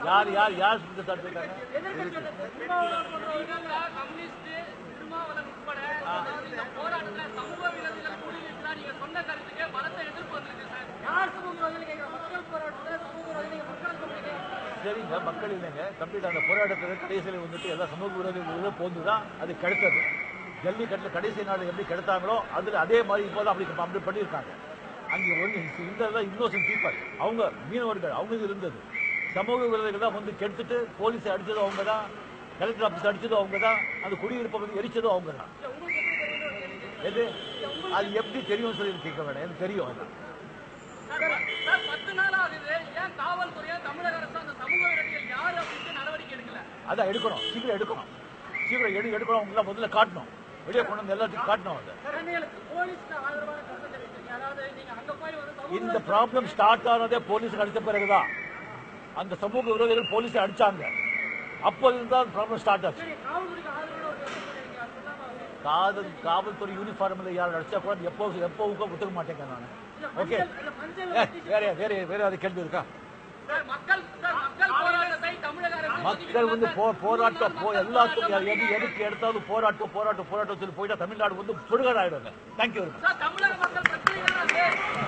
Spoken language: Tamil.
யார் யார் யார் குற்றச்சாட்டு இருக்காங்க திமுக, கம்யூனிஸ்ட், திருமாவளவன் உட்பட அதாவது இந்த போராட்டத்துல சமூக விரோதிகள் கூடியிருக்கிறார். நீங்க சொன்ன கருத்துக்கு பலத்த எதிர்ப்பு வந்திருக்கு சார். யார் சமூக விரோதிகள் கேட்கிறோம்? மக்கள் போராட்டத்துல சமூக விரோதிகள் மக்கள் சொல்றீங்க. சரிங்க மக்கள் இல்லைங்க கம்ப்ளீட் அந்த போராட்டத்தில் கடைசியில் வந்துட்டு எல்லா சமூக விரோதிகளும் போந்து தான் அது கிடைத்தது ஜல்லிக்கட்டில் கடைசி நாள் எப்படி கெடுத்தாங்களோ அதில் அதே மாதிரி இப்போதான் அப்படி அப்படி பண்ணியிருக்காங்க அங்கே ஒன்று இந்த இன்னோசன்ட் பீப்பிள் அவங்க மீனவர்கள் அவங்க இருந்தது சமூக விரோதிகள் தான் வந்து கெடுத்துட்டு போலீஸை அடிச்சதும் அவங்க தான் கலெக்டர் ஆஃபீஸ் அடிச்சதும் அவங்க தான் அந்த குடியிருப்பை வந்து எரிச்சதும் அவங்க தான் எது அது எப்படி தெரியும் சொல்லி கேட்க வேண்டாம் எனக்கு தெரியும் அது சார், சார், பத்து நாள் ஆகுது. ஏன் காவல்துறையா, தமிழக அரசு அந்த சமூக விரோதிகள் யாரு அப்படின்ட்டு நடவடிக்கை எடுக்கல? அதான் எடுக்கணும் சீக்கிரம் எடுக்கணும் சீக்கிரம் எடு எடுக்கணும் அவங்களாம் முதல்ல காட்டணும் வெளியே கொண்டு வந்து எல்லாத்தையும் காட்டணும் அதை குழந்தைகளுக்கு போலீஸ்க்கு ஆதரவான கருத்து தெரிவிக்கிறீங்க. அதாவது நீங்க அங்க போய் வந்து சமூக இந்த ப்ராப்ளம் ஸ்டார்ட் ஆனதே போலீஸ் அடிச்ச பிறகுதான் அந்த சமூக விரோதிகள் போலீஸை அடிச்சாங்க அப்போது தான் ப்ராப்ளம் ஸ்டார்ட் ஆச்சு காவல்துறைக்கு ஆதரவான ஒரு கருத்து தெரிவிங்க. அது சொல்லாம வந்து காதல் காவல்துறை யூனிஃபார்ம்ல யார் அடிச்சா கூட எப்போ எப்பவும் ஒத்துக்க மாட்டேங்க நான் ஓகே வேற வேற வேற ஏதாவது கேள்வி இருக்கா சார், மக்கள் சார், மக்கள் போராட்டத்தை தமிழக அரசு மக்கள் வந்து போ போராட்டம் போ எல்லாத்துக்கும் எது எதுக்கு எடுத்தாலும் போராட்டம் போராட்டம் போராட்டம் சொல்லி போயிட்டா தமிழ்நாடு வந்து சுடுகாடு ஆயிடுவாங்க தேங்க்யூ சார், தமிழக மக்கள் பிரச்சனைகள்